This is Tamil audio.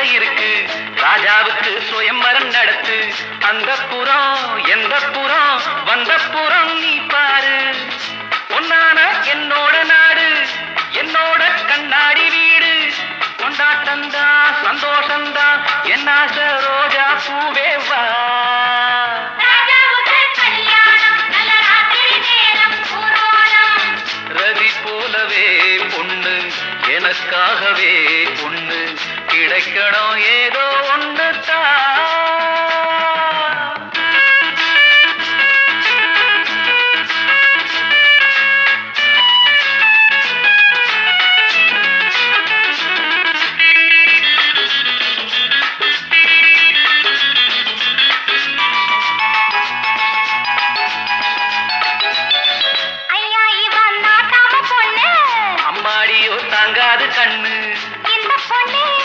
இருக்கு ராஜாவுக்கு சுயம்பரம் நடத்து அந்த புறம் எந்த புறம் வந்த புறம் நீ பாரு பொன்னான என்னோட நாடு என்னோட கண்ணாடி வீடு கொண்டாட்டந்தா சந்தோஷந்தா என்ன ரோஜா பூவே வா ராஜாவுக்கு கல்யாணம் நல்ல ராத்திரி நேரம் ஊர்வலம் ரதி போலவே பொண்ணு எனக்காகவே பொண்ணு கிடைக்கணும் ஏதோ ஒன்று ஐயா இவன் நாட்டாம பொண்ணு அம்மாடியோ தாங்காது கண்ணு இந்த பொண்ணு